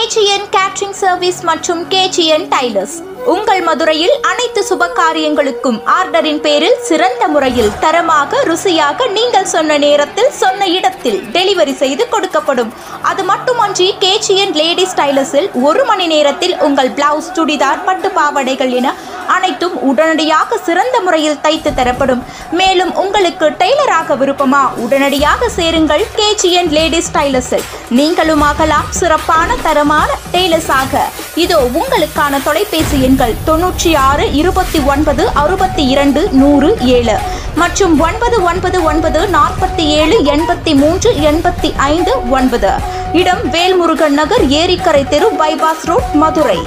KGN catering service மற்றும் KGN tailors உங்கள் மதுரையில் அனைத்து சுப காரியங்களுக்கும் ஆர்டரின் பேரில் சிறந்த முறையில் தரமாக ருசியாக நீங்கள் சொன்ன நேரத்தில் சொன்ன இடத்தில் டெலிவரி செய்து கொடுக்கப்படும் அது மட்டுமன்றி கேஜிஎன் லேடிஸ் டைலர்ஸில் ஒரு மணி நேரத்தில் உங்கள் பிளவுஸ் சுடிதார் பட்டு பாவாடைகள் என அனைத்தும் உடனடியாக சிறந்த முறையில் தைத்து தரப்படும் மேலும் உங்களுக்கு டெய்லராக விருப்பமா உடனடியாக சேருங்கள் கேஜிஎன் லேடிஸ் டைலர்ஸில் நீங்களும் ஆகலாம் சிறப்பான தரமான டெய்லர்ஸாக இதோ உங்களுக்கான தொலைபேசி எண்கள் தொண்ணூற்றி ஆறு இருபத்தி ஒன்பது அறுபத்தி இரண்டு நூறு ஏழு மற்றும் ஒன்பது ஒன்பது ஒன்பது நாற்பத்தி ஏழு எண்பத்தி மூன்று எண்பத்தி ஐந்து ஒன்பது இடம் வேல்முருகன் நகர் ஏரிக்கரை தெரு பைபாஸ் ரோட் மதுரை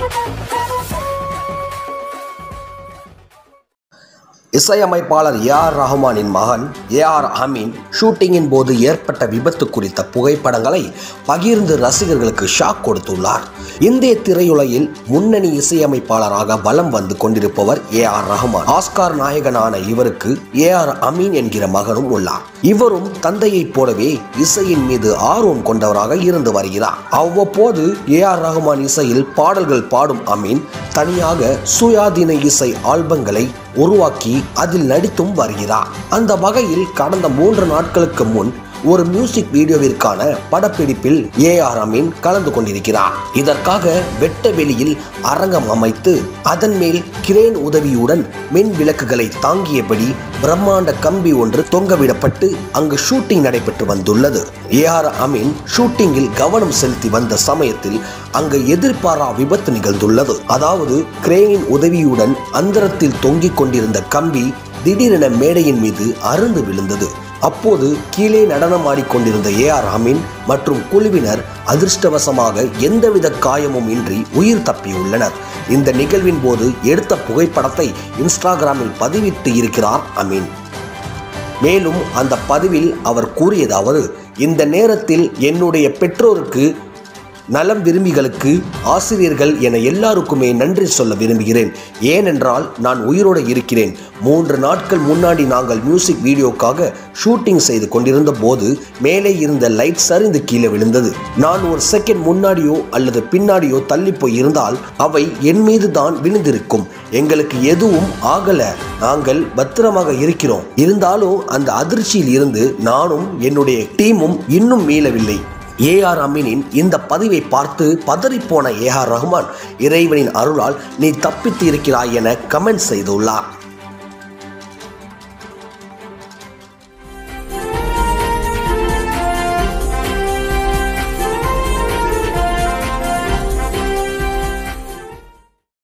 இசையமைப்பாளர் ஏ ஆர் ரஹ்மானின் மகன் ஏ ஆர் அமீன் ஷூட்டிங்கின் போது ஏற்பட்ட விபத்து குறித்த புகைப்படங்களை பகிர்ந்து ரசிகர்களுக்கு ஷாக் கொடுத்துள்ளார் இந்திய திரையுலகில் முன்னணி இசையமைப்பாளராக வலம் வந்து கொண்டிருப்பவர் ஏ ஆர் ரஹ்மான் ஆஸ்கார் நாயகனான இவருக்கு ஏ ஆர் அமீன் என்கிற மகனும் உள்ளார் இவரும் தந்தையைப் போலவே இசையின் மீது ஆர்வம் கொண்டவராக இருந்து வருகிறார் அவ்வப்போது ஏ ஆர் ரஹ்மான் இசையில் பாடல்கள் பாடும் அமீன் தனியாக சுயாதீன இசை ஆல்பங்களை உருவாக்கி அதில் நடித்தும் வருகிறார் அந்த வகையில் கடந்த மூன்று நாட்களுக்கு முன் ஒரு மியூசிக் வீடியோவிற்கான படப்பிடிப்பில் ஏ ஆர் அமீன் கலந்து கொண்டிருக்கிறார் இதற்காக வெட்ட வெளியில் அரங்கம் அமைத்து அதன் மேல் கிரேன் உதவியுடன் மின் விளக்குகளை தாங்கியபடி பிரம்மாண்ட கம்பி ஒன்று தொங்கவிடப்பட்டு அங்கு ஷூட்டிங் நடைபெற்று வந்துள்ளது ஏ ஆர் அமீன் ஷூட்டிங்கில் கவனம் செலுத்தி வந்த சமயத்தில் அங்கு எதிர்பாரா விபத்து நிகழ்ந்துள்ளது அதாவது கிரேனின் உதவியுடன் அந்தரத்தில் தொங்கிக் கொண்டிருந்த கம்பி திடீரென மேடையின் மீது அருந்து விழுந்தது அப்போது கீழே நடனமாடிக்கொண்டிருந்த ஏ ஆர் அமீன் மற்றும் குழுவினர் அதிர்ஷ்டவசமாக எந்தவித காயமும் இன்றி உயிர் தப்பியுள்ளனர் இந்த நிகழ்வின் போது எடுத்த புகைப்படத்தை இன்ஸ்டாகிராமில் பதிவிட்டு இருக்கிறார் அமீன் மேலும் அந்த பதிவில் அவர் கூறியதாவது இந்த நேரத்தில் என்னுடைய பெற்றோருக்கு நலம் விரும்பிகளுக்கு ஆசிரியர்கள் என எல்லாருக்குமே நன்றி சொல்ல விரும்புகிறேன் ஏனென்றால் நான் உயிரோடு இருக்கிறேன் மூன்று நாட்கள் முன்னாடி நாங்கள் மியூசிக் வீடியோக்காக ஷூட்டிங் செய்து கொண்டிருந்த போது மேலே இருந்த லைட் சரிந்து கீழே விழுந்தது நான் ஒரு செகண்ட் முன்னாடியோ அல்லது பின்னாடியோ தள்ளி போய் இருந்தால் அவை என் மீது தான் விழுந்திருக்கும் எங்களுக்கு எதுவும் ஆகல நாங்கள் பத்திரமாக இருக்கிறோம் இருந்தாலும் அந்த அதிர்ச்சியில் இருந்து நானும் என்னுடைய டீமும் இன்னும் மீளவில்லை ஏ ஆர் அமீனின் இந்த பதிவை பார்த்து பதறிப்போன ஏ ஆர் ரஹ்மான் இறைவனின் அருளால் நீ தப்பித்து இருக்கிறாய் என கமெண்ட் செய்துள்ளார்